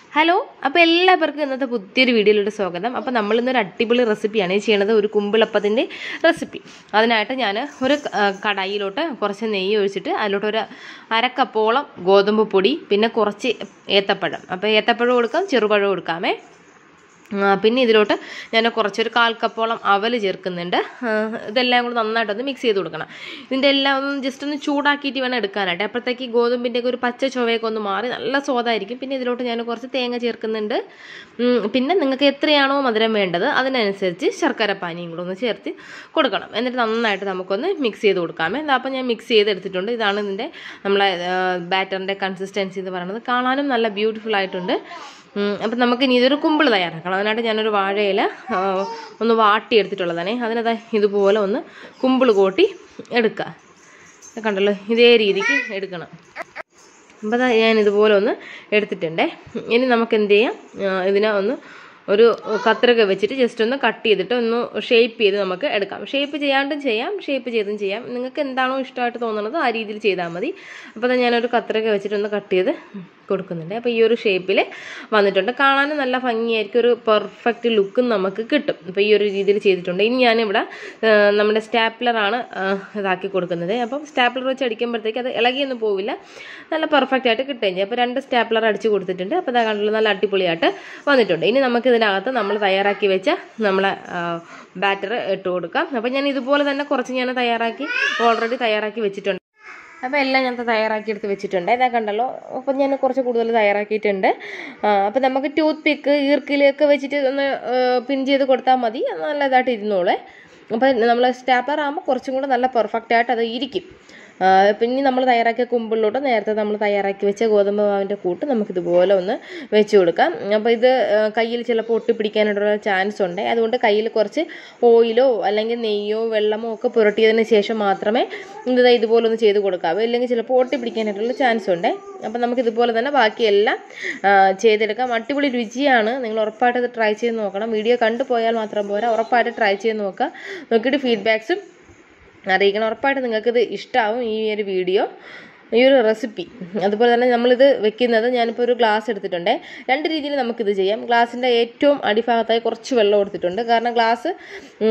hello അപ്പോൾ എല്ലാവർക്കും ഇന്നത്തെ പുതിയൊരു വീഡിയോയിലൂടെ സ്വാഗതം അപ്പോൾ നമ്മൾ ഇന്നൊരു അടിപൊളി റെസിപ്പിയാണ് ഈ ചെയ്യണത് ഒരു കുമ്പിളപ്പത്തിൻ്റെ റെസിപ്പി അതിനായിട്ട് ഞാൻ ഒരു ആ, കടായിലോട്ട് കുറച്ച് നെയ്യ് ഒഴിച്ചിട്ട് അതിലോട്ട് ഒരു അരക്കപ്പോളം ഗോതമ്പ് പൊടി പിന്നെ കുറച്ച് ഏത്തപ്പഴം അപ്പോൾ ഏത്തപ്പഴം കൊടുക്കാം ചെറുപഴം കൊടുക്കാമേ ആ, പിന്നെ ഇതിലോട്ട് ഞാൻ കുറച്ചൊരു കാൽ കപ്പോളം അവൽ ചേർക്കുന്നുണ്ട് ആ, ഇതെല്ലാം കൂടി നന്നായിട്ടൊന്ന് മിക്സ് ചെയ്ത് കൊടുക്കണം ഇതിൻ്റെ എല്ലാം ഒന്ന് ജസ്റ്റ് ഒന്ന് ചൂടാക്കിയിട്ട് വേണം എടുക്കാനായിട്ട് അപ്പോഴത്തേക്ക് ഈ ഗോതമ്പിൻ്റെ ഒക്കെ ഒരു പച്ച ചുവയൊക്കെ ഒന്ന് മാറി നല്ല സ്വാദായിരിക്കും പിന്നെ ഇതിലോട്ട് ഞാൻ കുറച്ച് തേങ്ങ ചേർക്കുന്നുണ്ട് ഉം, പിന്നെ നിങ്ങൾക്ക് എത്രയാണോ മധുരം വേണ്ടത് അതിനനുസരിച്ച് ശർക്കര പാനിയും കൂടെ ഒന്ന് ചേർത്ത് കൊടുക്കണം എന്നിട്ട് നന്നായിട്ട് നമുക്കൊന്ന് മിക്സ് ചെയ്ത് കൊടുക്കാമേ അപ്പോൾ ഞാൻ മിക്സ് ചെയ്ത് എടുത്തിട്ടുണ്ട് ഇതാണ് ഇതിൻ്റെ നമ്മളെ ബാറ്ററിൻ്റെ കൺസിസ്റ്റൻസി എന്ന് പറയുന്നത് കാണാനും നല്ല ബ്യൂട്ടിഫുൾ ആയിട്ടുണ്ട് അപ്പം നമുക്ക് ഇനി ഇതൊരു കുമ്പിൾ തയ്യാറാക്കണം അതിനായിട്ട് ഞാനൊരു വാഴയില ആ, ഒന്ന് വാട്ടി എടുത്തിട്ടുള്ളതാണേ അതിനത് ഇതുപോലെ ഒന്ന് കുമ്പിൾ കൂട്ടി എടുക്കുക ഇത് കണ്ടല്ലോ ഇതേ രീതിക്ക് എടുക്കണം അപ്പോൾ ദാ ഞാൻ ഇതുപോലെ ഒന്ന് എടുത്തിട്ടുണ്ടേ ഇനി നമുക്ക് എന്ത് ചെയ്യാം ആ, ഇതിനെ ഒന്ന് ഒരു കത്രിക വെച്ചിട്ട് ജസ്റ്റ് ഒന്ന് കട്ട് ചെയ്തിട്ട് ഒന്ന് ഷേപ്പ് ചെയ്ത് നമുക്ക് എടുക്കാം ഷേപ്പ് ചെയ്യാണ്ടും ചെയ്യാം ഷേപ്പ് ചെയ്തും ചെയ്യാം നിങ്ങൾക്ക് എന്താണോ ഇഷ്ടമായിട്ട് തോന്നുന്നത് ആ രീതിയിൽ ചെയ്താൽ മതി അപ്പോൾ ദാ ഞാനൊരു കത്രിക വെച്ചിട്ട് ഒന്ന് കട്ട് ചെയ്ത് കൊടുക്കുന്നുണ്ട് അപ്പോൾ ഈ ഒരു ഷേപ്പിൽ വന്നിട്ടുണ്ട് കാണാനും നല്ല ഭംഗിയായിരിക്കും ഒരു പെർഫെക്റ്റ് ലുക്കും നമുക്ക് കിട്ടും അപ്പോൾ ഈ ഒരു രീതിയിൽ ചെയ്തിട്ടുണ്ട് ഇനി ഞാനിവിടെ ആ, നമ്മുടെ സ്റ്റാപ്ലറാണ് ഇതാക്കി കൊടുക്കുന്നത് അപ്പം സ്റ്റാപ്ലർ വെച്ച് അടിക്കുമ്പോഴത്തേക്ക് അത് ഇളകിയൊന്നും പോവില്ല നല്ല പെർഫെക്റ്റ് ആയിട്ട് കിട്ടുകയും ചെയ്യും അപ്പോൾ രണ്ട് സ്റ്റാപ്ലർ അടിച്ച് കൊടുത്തിട്ടുണ്ട് അപ്പോൾ ഇതാ കണ്ടുള്ള നല്ല അടിപൊളിയായിട്ട് വന്നിട്ടുണ്ട് ഇനി നമുക്ക് ഇതിനകത്ത് നമ്മൾ തയ്യാറാക്കി വെച്ച നമ്മളെ ബാറ്റർ ഇട്ട് കൊടുക്കാം അപ്പോൾ ഞാൻ ഇതുപോലെ തന്നെ കുറച്ച് ഞാൻ തയ്യാറാക്കി ഓൾറെഡി തയ്യാറാക്കി വെച്ചിട്ടുണ്ട് അപ്പോൾ എല്ലാം ഞാൻ തയ്യാറാക്കി എടുത്ത് വെച്ചിട്ടുണ്ട് ഇതാ കണ്ടല്ലോ അപ്പം ഞാൻ കുറച്ച് കൂടുതൽ തയ്യാറാക്കിയിട്ടുണ്ട് അപ്പോൾ നമുക്ക് ടൂത്ത് പിക്ക് ഈർക്കിലൊക്കെ വെച്ചിട്ട് ഒന്ന് പിൻ ചെയ്ത് കൊടുത്താൽ മതി അത് നല്ലതായിട്ട് ഇരുന്നോളേ അപ്പോൾ നമ്മൾ സ്റ്റാപ്ലർ ആകുമ്പോൾ കുറച്ചും കൂടെ നല്ല പെർഫെക്റ്റ് ആയിട്ട് അത് ഇരിക്കും ആ, പിന്നെ നമ്മൾ തയ്യാറാക്കിയ കുമ്പിളിലോട്ട് നേരത്തെ നമ്മൾ തയ്യാറാക്കി വെച്ച ഗോതമ്പ് മാവിൻ്റെ കൂട്ട് നമുക്കിതുപോലെ ഒന്ന് വെച്ച് കൊടുക്കാം അപ്പോൾ ഇത് ആ, കയ്യിൽ ചിലപ്പോൾ ഒട്ടിപ്പിടിക്കാനുള്ള ചാൻസ് ഉണ്ട് അതുകൊണ്ട് കയ്യിൽ കുറച്ച് ഓയിലോ അല്ലെങ്കിൽ നെയ്യോ വെള്ളമോ ഒക്കെ പുരട്ടിയതിന് ശേഷം മാത്രമേ ഇത് ദാ ഇതുപോലെ ഒന്ന് ചെയ്ത് കൊടുക്കാവൂ ഇല്ലെങ്കിൽ ചിലപ്പോൾ ഒട്ടിപ്പിടിക്കാനായിട്ടുള്ള ചാൻസ് ഉണ്ട് അപ്പം നമുക്ക് ഇതുപോലെ തന്നെ ബാക്കിയെല്ലാം ആ, ചെയ്തെടുക്കാം അടിപൊളി രുചിയാണ് നിങ്ങൾ ഉറപ്പായിട്ട് ഇത് ട്രൈ ചെയ്ത് നോക്കണം വീഡിയോ കണ്ടു പോയാൽ മാത്രം പോരാ ഉറപ്പായിട്ട് ട്രൈ ചെയ്ത് നോക്കുക നോക്കിയിട്ട് ഫീഡ്ബാക്സും അറിയിക്കണം ഉറപ്പായിട്ട് നിങ്ങൾക്കിത് ഇഷ്ടമാവും ഈ ഒരു വീഡിയോ ഈ ഒരു റെസിപ്പി അതുപോലെ തന്നെ നമ്മളിത് വെക്കുന്നത് ഞാനിപ്പോൾ ഒരു ഗ്ലാസ് എടുത്തിട്ടുണ്ട് രണ്ട് രീതിയിൽ നമുക്കിത് ചെയ്യാം ഗ്ലാസിൻ്റെ ഏറ്റവും അടിഭാഗത്തായി കുറച്ച് വെള്ളം എടുത്തിട്ടുണ്ട് കാരണം ഗ്ലാസ് ഉം,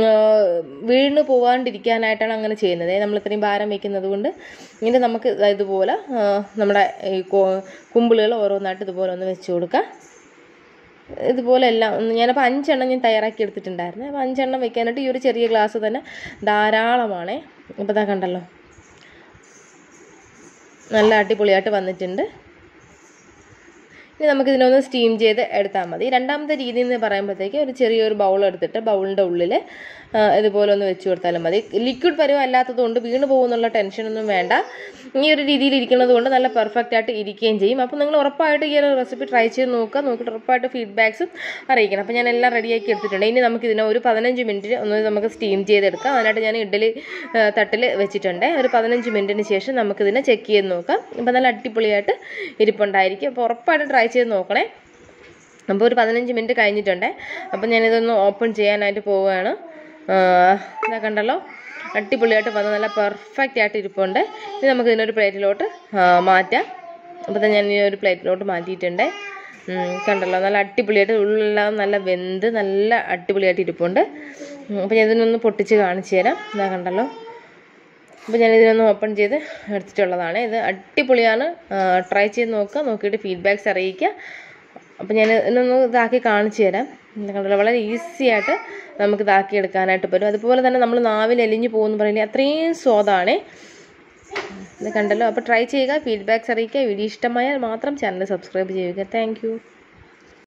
വീണ് പോവാണ്ടിരിക്കാനായിട്ടാണ് അങ്ങനെ ചെയ്യുന്നത് നമ്മൾ ഇത്രയും ഭാരം വെക്കുന്നത് കൊണ്ട് ഇനി നമുക്ക് ദാ ഇതുപോലെ ആ, നമ്മുടെ ഈ കുമ്പിളുകൾ ഓരോന്നായിട്ട് ഇതുപോലെ ഒന്ന് വെച്ച് കൊടുക്കാം ഇതുപോലെ എല്ലാം ഒന്ന് ഞാനപ്പോൾ അഞ്ചെണ്ണം ഞാൻ തയ്യാറാക്കി എടുത്തിട്ടുണ്ടായിരുന്നു അപ്പോൾ അഞ്ചെണ്ണം വെക്കാനായിട്ട് ഈ ഒരു ചെറിയ ഗ്ലാസ് തന്നെ ധാരാളമാണേ ഇപ്പോൾ ഇതാ കണ്ടല്ലോ നല്ല അടിപൊളിയായിട്ട് വന്നിട്ടുണ്ട് ഇനി നമുക്ക് ഇതിനൊന്ന് സ്റ്റീം ചെയ്ത് എടുത്താൽ മതി രണ്ടാമത്തെ രീതി എന്ന് പറയുമ്പോഴത്തേക്ക് ഒരു ചെറിയൊരു ബൗൾ എടുത്തിട്ട് ബൗളിൻ്റെ ഉള്ളിൽ ഇതുപോലെ ഒന്ന് വെച്ച് കൊടുത്താലും മതി ലിക്വിഡ് പരുവം അല്ലാത്തത് കൊണ്ട് വീണ് പോകുന്നുള്ള ടെൻഷനൊന്നും വേണ്ട ഈ ഒരു രീതിയിൽ ഇരിക്കുന്നത് കൊണ്ട് നല്ല പെർഫെക്റ്റ് ആയിട്ട് ഇരിക്കുകയും ചെയ്യും അപ്പോൾ നിങ്ങൾ ഉറപ്പായിട്ട് ഈ ഒരു റെസിപ്പി ട്രൈ ചെയ്ത് നോക്കുക നോക്കിയിട്ട് ഉറപ്പായിട്ട് ഫീഡ്ബാക്സും അറിയിക്കണം അപ്പോൾ ഞാൻ എല്ലാം റെഡിയാക്കി എടുത്തിട്ടുണ്ട് ഇനി നമുക്ക് ഇതിനെ ഒരു പതിനഞ്ച് മിനിറ്റ് ഒന്ന് നമുക്ക് സ്റ്റീം ചെയ്തെടുക്കാം അതിനായിട്ട് ഞാൻ ഇഡ്ഡലി തട്ടിൽ വെച്ചിട്ടുണ്ട് ഒരു പതിനഞ്ച് മിനിറ്റിന് ശേഷം നമുക്കിതിനെ ചെക്ക് ചെയ്ത് നോക്കാം അപ്പോൾ നല്ല അടിപൊളിയായിട്ട് ഇരിപ്പുണ്ടായിരിക്കും അപ്പോൾ ഉറപ്പായിട്ട് ട്രൈ ചെയ്ത് നോക്കണേ അപ്പോൾ ഒരു പതിനഞ്ച് മിനിറ്റ് കഴിഞ്ഞിട്ടുണ്ട് അപ്പോൾ ഞാനിതൊന്ന് ഓപ്പൺ ചെയ്യാനായിട്ട് പോവുകയാണ് ആഹ് ഇതാ കണ്ടല്ലോ അടിപൊളിയായിട്ട് വന്ന് നല്ല പെർഫെക്റ്റ് ആയിട്ട് ഇരിപ്പുണ്ട് ഇനി നമുക്ക് ഇതിനൊരു പ്ലേറ്റിലോട്ട് ആഹ് മാറ്റാം അപ്പോൾ തന്നെ ഞാൻ ഈ ഒരു പ്ലേറ്റിലോട്ട് മാറ്റിയിട്ടുണ്ട് ഉം, കണ്ടല്ലോ നല്ല അടിപൊളിയായിട്ട് ഉള്ളെല്ലാം നല്ല വെന്ത് നല്ല അടിപൊളിയായിട്ട് ഇരിപ്പുണ്ട് ഉം, അപ്പോൾ ഞാൻ ഇതിനൊന്ന് പൊട്ടിച്ച് കാണിച്ചു തരാം ഇതാ കണ്ടല്ലോ അപ്പോൾ ഞാൻ ഇതിനൊന്ന് ഓപ്പൺ ചെയ്ത് എടുത്തിട്ടുള്ളതാണ് ഇത് അടിപൊളിയാണ് ട്രൈ ചെയ്ത് നോക്കുക നോക്കിയിട്ട് ഫീഡ്ബാക്ക്സ് അറിയിക്കുക അപ്പോൾ ഞാൻ ഇതിനൊന്ന് ഇതാക്കി കാണിച്ചു തരാം ഇത് കണ്ടല്ലോ വളരെ ഈസി ആയിട്ട് നമുക്ക് ഇതാക്കി എടുക്കാനായിട്ട് പറ്റും അതുപോലെ തന്നെ നമ്മൾ നാവിൽ എലിഞ്ഞു പോകുമെന്ന് പറയുന്നത് അത്രയും സ്വാദാണേ ഇത് കണ്ടല്ലോ അപ്പോൾ ട്രൈ ചെയ്യുക ഫീഡ്ബാക്ക്സ് അറിയിക്കുക വീഡിയോ ഇഷ്ടമായാൽ മാത്രം ചാനൽ സബ്സ്ക്രൈബ് ചെയ്യുക താങ്ക്